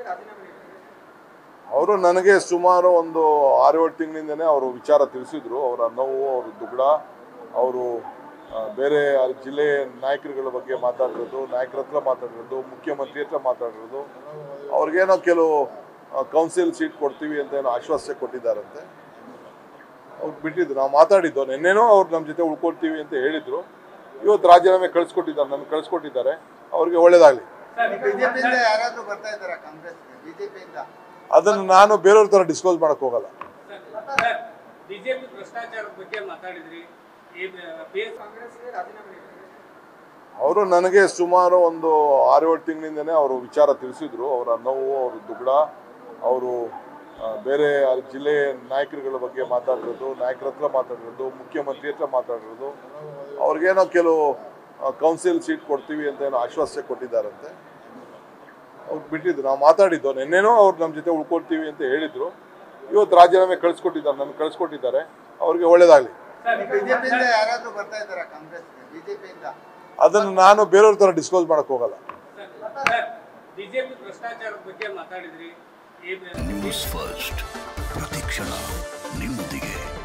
ಅವರು ನನಗೆ ಸುಮಾರು ಒಂದು ಆರು ಏಳು ತಿಂಗಳಿಂದನೇ ಅವರು ವಿಚಾರ ತಿಳಿಸಿದ್ರು ಅವರ ನೋವು ಅವ್ರ ದುಗ್ಡ ಅವರು ಆ, ಬೇರೆ ಆ ಜಿಲ್ಲೆ ನಾಯಕರುಗಳ ಬಗ್ಗೆ ಮಾತಾಡಿರೋದು ನಾಯಕರ ಹತ್ರ ಮಾತಾಡಿರೋದು ಮುಖ್ಯಮಂತ್ರಿ ಹತ್ರ ಮಾತಾಡಿರೋದು ಅವ್ರಿಗೇನೋ ಕೆಲವು ಕೌನ್ಸಿಲ್ ಸೀಟ್ ಕೊಡ್ತೀವಿ ಅಂತ ಏನೋ ಆಶ್ವಾಸನೆ ಕೊಟ್ಟಿದ್ದಾರಂತೆ ಅವ್ರು ಬಿಟ್ಟಿದ್ದು ನಾವು ಮಾತಾಡಿದ್ದು ನಿನ್ನೆನೋ ಅವ್ರು ನಮ್ಮ ಜೊತೆ ಉಳ್ಕೊಳ್ತೀವಿ ಅಂತ ಹೇಳಿದ್ರು ಇವತ್ತು ರಾಜೀನಾಮೆ ಕಳಿಸ್ಕೊಟ್ಟಿದ್ದಾರೆ ನನಗೆ ಕಳಿಸ್ಕೊಟ್ಟಿದ್ದಾರೆ ಅವ್ರಿಗೆ ಒಳ್ಳೇದಾಗಲಿ ಬಿಜೆಪಿಯಿಂದ ಯಾರಾದ್ರೂ ಬರ್ತಾ ಇದ್ದಾರಾ ಕಾಂಗ್ರೆಸ್ಗೆ ಬಿಜೆಪಿಯಿಂದ ಅದನ್ನು ನಾನು ಬೇರೆಯವ್ರ ಥರ ಡಿಸ್ಕ್ಲೋಸ್ ಮಾಡಕ್ ಹೋಗಲ್ಲ ಸರ್ ಬಿಜೆಪಿ ಭ್ರಷ್ಟಾಚಾರದ ಬಗ್ಗೆ ಮಾತಾಡಿದ್ರಿ ಈ ಬಿ- ಕಾಂಗ್ರೆಸ್ಗೆ ರಾಜೀನಾಮೆ ನೀಡಿದ್ರಿ. ಅವರು ನನಗೆ ಸುಮಾರು ಒಂದು ಆರು ಏಳು ತಿಂಗಳಿಂದನೇ ಅವರು ವಿಚಾರ ತಿಳಿಸಿದ್ರು ಅವರ ನೋವು ಅವ್ರ ದುಗ್ಡ ಅವರು ಆ, ಬೇರೆ ಆ ಜಿಲ್ಲೆ ನಾಯಕರುಗಳ ಬಗ್ಗೆ ಮಾತಾಡಿರೋದು ನಾಯಕರ ಹತ್ರ ಮಾತಾಡಿರೋದು ಮುಖ್ಯಮಂತ್ರಿ ಹತ್ರ ಮಾತಾಡಿರೋದು ಅವ್ರಿಗೇನೋ ಕೆಲವು ಕೌನ್ಸಿಲ್ ಸೀಟ್ ಕೊಡ್ತೀವಿ ಅಂತ ಏನೋ ಆಶ್ವಾಸನೆ ಕೊಟ್ಟಿದ್ದಾರಂತೆ ಅವ್ರು ಬಿಟ್ಟಿದ್ದು ನಾವು ಮಾತಾಡಿದ್ದು ನಿನ್ನೆನೋ ಅವ್ರು ನಮ್ಮ ಜೊತೆ ಉಳ್ಕೊಳ್ತೀವಿ ಅಂತ ಹೇಳಿದ್ರು ಇವತ್ತು ರಾಜೀನಾಮೆ ಕಳಿಸ್ಕೊಟ್ಟಿದ್ದಾರೆ ನನಗೆ ಕಳಿಸ್ಕೊಟ್ಟಿದ್ದಾರೆ ಅವ್ರಿಗೆ ಒಳ್ಳೇದಾಗಲಿ ಸರ್ ಬಿಜೆಪಿಯಿಂದ ಯಾರಾದ್ರೂ ಬರ್ತಾ ಇದ್ದಾರಾ ಕಾಂಗ್ರೆಸ್ಗೆ ಬಿಜೆಪಿಯಿಂದ ಅದನ್ನು ನಾನು ಬೇರೆಯವ್ರ ಥರ ಡಿಸ್ಕ್ಲೋಸ್ ಮಾಡಕ್ ಹೋಗಲ್ಲ ಸರ್ ಬಿಜೆಪಿ ಭ್ರಷ್ಟಾಚಾರದ ಬಗ್ಗೆ ಮಾತಾಡಿದ್ರಿ ಈ ಬಿ- ನ್ಯೂಸ್ ಫಸ್ಟ್ ಪ್ರತಿಕ್ಷಣ ನಿಮ್ಮೊಂದಿಗೆ